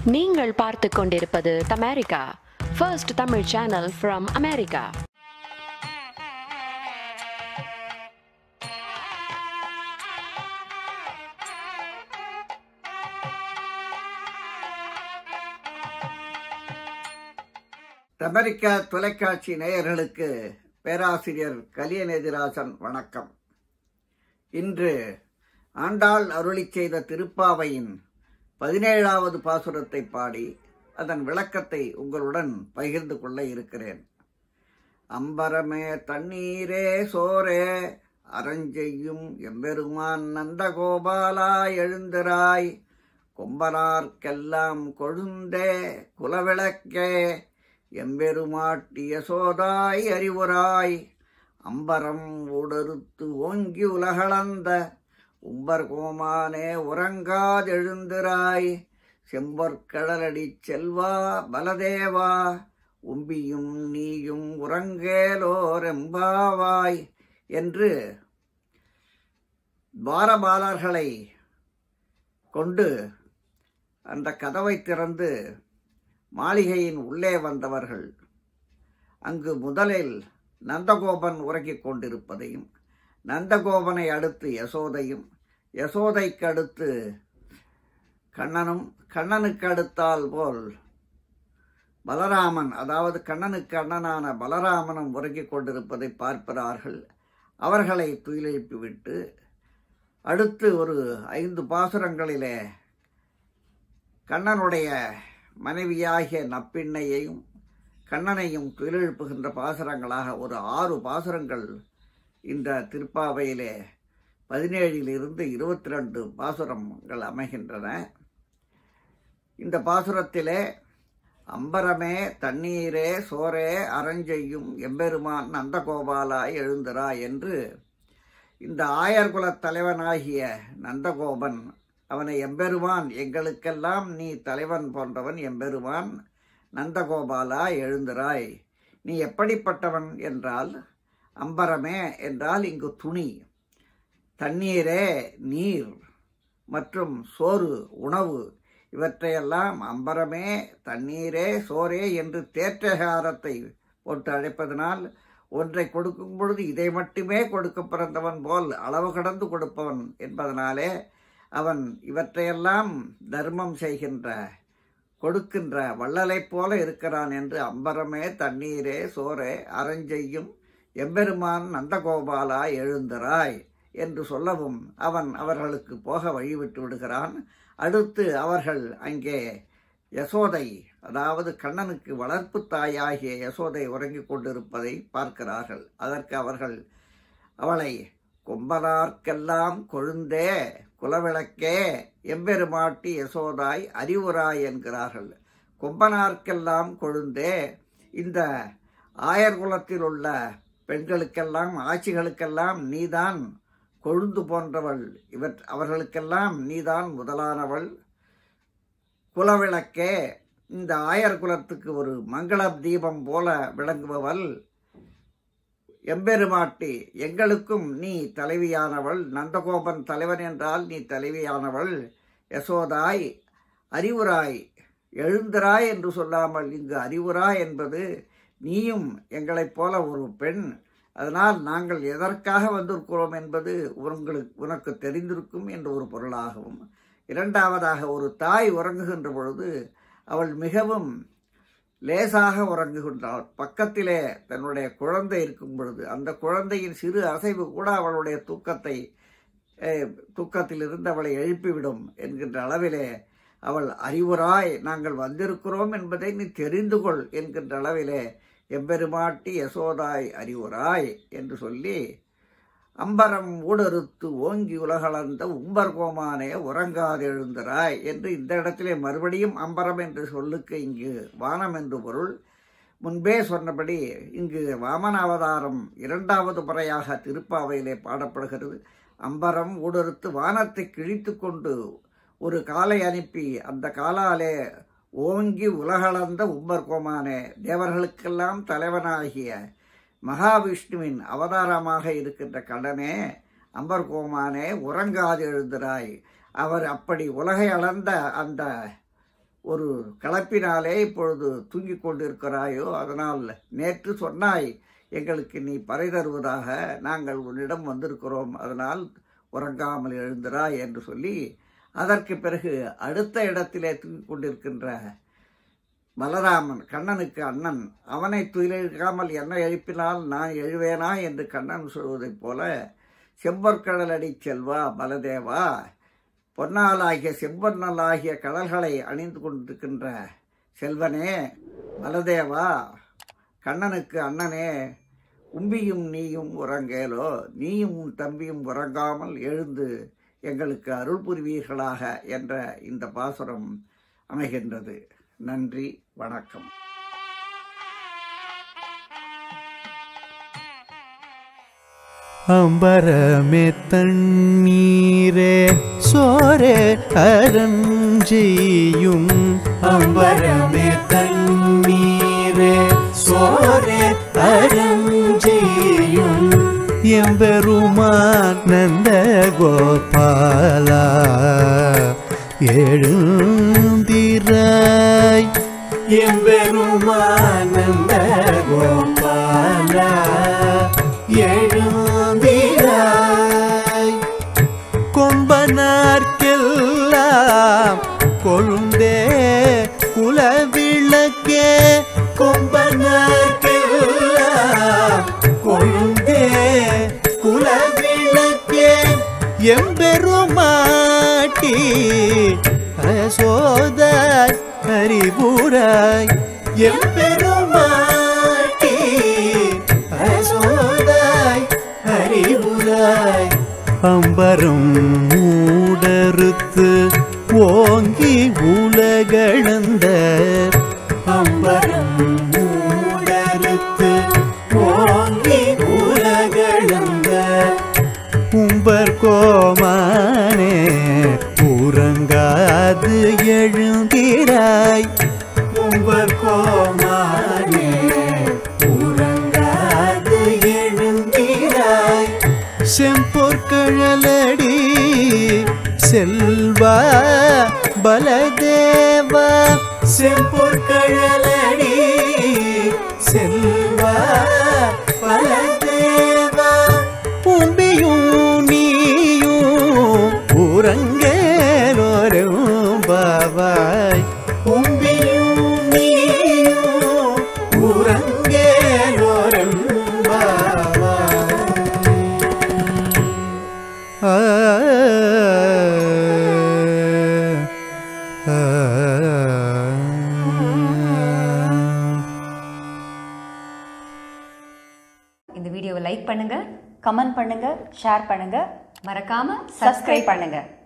நீங்கள் பார்த்து கொண்டிருப்பது தமேரிக்கா first Tamil channel from America America தொலைக்காட்சி நேயர்களுக்கு பேராசிரியர் கலியநெதிராசன் வணக்கம் இன்று ஆண்டாள் அருளி செய்த திருப்பாவையின் பதினேழாவது பாசுரத்தை பாடி அதன் விளக்கத்தை உங்களுடன் பகிர்ந்து கொள்ள இருக்கிறேன் அம்பரமே தண்ணீரே சோரே அரஞ்செய்யும் எம்பெருமான் நந்தகோபாலா எழுந்திராய் கொம்பனார்க்கெல்லாம் கொழுந்தே குலவிளக்கே எம்பெருமாட்டிய சோதாய் அறிவுராய் அம்பரம் உடறுத்து ஓங்கி உலகளந்த உம்பர் கோமானே உறங்காதெழுந்திராய் செம்பொற்கடலடி செல்வா பலதேவா உம்பியும் நீயும் உறங்கேலோரெம்பாவாய் என்று பாரபாலர்களை கொண்டு அந்த கதவை திறந்து மாளிகையின் உள்ளே வந்தவர்கள் அங்கு முதலில் நந்தகோபன் உறங்கிக் கொண்டிருப்பதையும் நந்தகோபனை அடுத்து யசோதையும் யசோதைக்கு அடுத்து கண்ணனும் கண்ணனுக்கு அடுத்தால் போல் பலராமன் அதாவது கண்ணனுக்கு அண்ணனான பலராமனும் உறங்கிக் கொண்டிருப்பதை பார்க்கிறார்கள் அவர்களை துயிலெழுப்பிவிட்டு அடுத்து ஒரு ஐந்து பாசுரங்களிலே கண்ணனுடைய மனைவியாகிய நப்பிண்ணையையும் கண்ணனையும் துயிலெழுப்புகின்ற பாசுரங்களாக ஒரு ஆறு பாசுரங்கள் இந்த திருப்பாவையிலே பதினேழிலிருந்து இருபத்தி ரெண்டு பாசுரங்கள் அமைகின்றன இந்த பாசுரத்திலே அம்பரமே தண்ணீரே சோரே அரஞ்செய்யும் எம்பெருமான் நந்தகோபாலாய் எழுந்திரா என்று இந்த ஆயர்குலத் தலைவனாகிய நந்தகோபன் அவனை எம்பெருமான் எங்களுக்கெல்லாம் நீ தலைவன் போன்றவன் எம்பெருமான் நந்தகோபாலா எழுந்திராய் நீ எப்படிப்பட்டவன் என்றால் அம்பரமே என்றால் இங்கு துணி தண்ணீரே நீர் மற்றும் சோறு உணவு இவற்றையெல்லாம் அம்பரமே தண்ணீரே சோரே என்று தேற்றகாரத்தை போட்டு அழைப்பதனால் ஒன்றை கொடுக்கும் பொழுது இதை மட்டுமே கொடுக்க பிறந்தவன் போல் அளவு கடந்து கொடுப்பவன் என்பதனாலே அவன் இவற்றையெல்லாம் தர்மம் செய்கின்ற கொடுக்கின்ற வள்ளலைப் போல இருக்கிறான் என்று அம்பரமே தண்ணீரே சோரே அரஞ்செய்யும் எம்பெருமான் நந்தகோபாலா எழுந்திராய் என்று சொல்லவும் அவன் அவர்களுக்கு போக வழிவிட்டு விடுகிறான் அடுத்து அவர்கள் அங்கே யசோதை அதாவது கண்ணனுக்கு வளர்ப்பு தாயாகிய யசோதை உறங்கிக் கொண்டிருப்பதை பார்க்கிறார்கள் அதற்கு அவர்கள் அவளை கொம்பனார்க்கெல்லாம் கொழுந்தே குலவிளக்கே எம்பெருமாட்டி யசோதாய் அறிவுராய் என்கிறார்கள் கொம்பனார்க்கெல்லாம் கொழுந்தே இந்த ஆயர் குலத்தில் உள்ள பெண்களுக்கெல்லாம் ஆட்சிகளுக்கெல்லாம் நீதான் கொழுந்து போன்றவள் இவர் அவர்களுக்கெல்லாம் நீதான் முதலானவள் குலவிளக்கே இந்த ஆயர் குலத்துக்கு ஒரு மங்கள தீபம் போல விளங்குபவள் எம்பெருமாட்டி எங்களுக்கும் நீ தலைவியானவள் நந்தகோபன் தலைவன் என்றால் நீ தலைவியானவள் யசோதாய் அறிவுராய் எழுந்திராய் என்று சொல்லாமல் இங்கு அறிவுராய் என்பது நீயும் எங்களைப் போல ஒரு பெண் அதனால் நாங்கள் எதற்காக வந்திருக்கிறோம் என்பது உங்களுக்கு உனக்கு தெரிந்திருக்கும் என்ற ஒரு பொருளாகவும் இரண்டாவதாக ஒரு தாய் உறங்குகின்ற பொழுது அவள் மிகவும் லேசாக உறங்குகின்றாள் பக்கத்திலே தன்னுடைய குழந்தை இருக்கும் பொழுது அந்த குழந்தையின் சிறு அசைவு கூட அவளுடைய தூக்கத்தை தூக்கத்தில் இருந்து அவளை எழுப்பிவிடும் என்கின்ற அளவிலே அவள் அறிவுராய் நாங்கள் வந்திருக்கிறோம் என்பதை நீ தெரிந்து கொள் என்கின்ற அளவிலே எம்பெருமாட்டி யசோதாய் அறிவுராய் என்று சொல்லி அம்பரம் ஊடறுத்து ஓங்கி உலகளந்த உம்பர் கோமானே உறங்காது எழுந்தராய் என்று இந்த இடத்திலே மறுபடியும் அம்பரம் என்று சொல்லுக்கு இங்கு வானம் என்று பொருள் முன்பே சொன்னபடி இங்கு வாமன அவதாரம் இரண்டாவது முறையாக திருப்பாவையிலே பாடப்படுகிறது அம்பரம் ஊடறுத்து வானத்தை கிழித்து கொண்டு ஒரு காலை அனுப்பி அந்த காலாலே ஓங்கி உலகளந்த உம்பர் கோமானே தேவர்களுக்கெல்லாம் தலைவனாகிய மகாவிஷ்ணுவின் அவதாரமாக இருக்கின்ற கடனே அம்பர்கோமானே உறங்காது எழுந்திராய் அவர் அப்படி உலகை அளந்த அந்த ஒரு கலப்பினாலே இப்பொழுது தூங்கிக் கொண்டிருக்கிறாயோ அதனால் நேற்று சொன்னாய் எங்களுக்கு நீ பறை தருவதாக நாங்கள் உன்னிடம் வந்திருக்கிறோம் அதனால் உறங்காமல் எழுந்திராய் என்று சொல்லி அதற்கு பிறகு அடுத்த இடத்திலே தூங்கிக் கொண்டிருக்கின்ற பலராமன் கண்ணனுக்கு அண்ணன் அவனை துயிலெழுக்காமல் என்ன எழுப்பினால் நான் எழுவேனா என்று கண்ணன் சொல்வதைப் போல செம்பற்கடலடி செல்வா பலதேவா பொன்னாலாகிய செம்பொன்னலாகிய கடல்களை அணிந்து கொண்டிருக்கின்ற செல்வனே பலதேவா கண்ணனுக்கு அண்ணனே உம்பியும் நீயும் உறங்கேலோ நீயும் உன் தம்பியும் உறங்காமல் எழுந்து எங்களுக்கு அருள் புரிவீர்களாக என்ற இந்த பாசுரம் அமைகின்றது நன்றி வணக்கம் அம்பரமே தண்ணீரே சோரே அரஞ்செய்யும் அம்பரமே தண்ணீரே சோரே அரஞ்செய்யும் எம்பெருமான் நந்த கோபாலா எழுந்திராய் எம்பெருமான் நந்த கோபாலா எழுந்திராய் கொம்பனார்க்கெல்லாம் கொழுந்தே குலவிளக்கே கொம்பனார்க்கெல்லாம் கொழுந்தே குலவிளக்கே எம்பெருமாட்டி அசோதாய் ஹரிபுராய் எம்பெருமாட்டி அசோதாய் ஹரிபுராய் அம்பரம் மூடறுத்து ஓங்கி உலகளந்த அம்பரம் மூடறுத்து ஓங்கி உலகளந்த உம்பர் கோமானே உறங்காது எழுந்திராய் உம்பர் கோமானே உறங்காது எழுந்திராய் செம்பொற்கழலடி செல்வா பலதேவா செம்பொற்கழலடி செல்வா பலதேவா உம்பியும் நீயும் உறங்கேலோரும் பாவாய் உம்பியும் நீயும் உறங்கேலோரும் பாவாய் ஆ ஆ இந்த வீடியோவை லைக் பண்ணுங்க கமெண்ட் பண்ணுங்க ஷேர் பண்ணுங்க மறக்காம சப்ஸ்கிரைப் பண்ணுங்க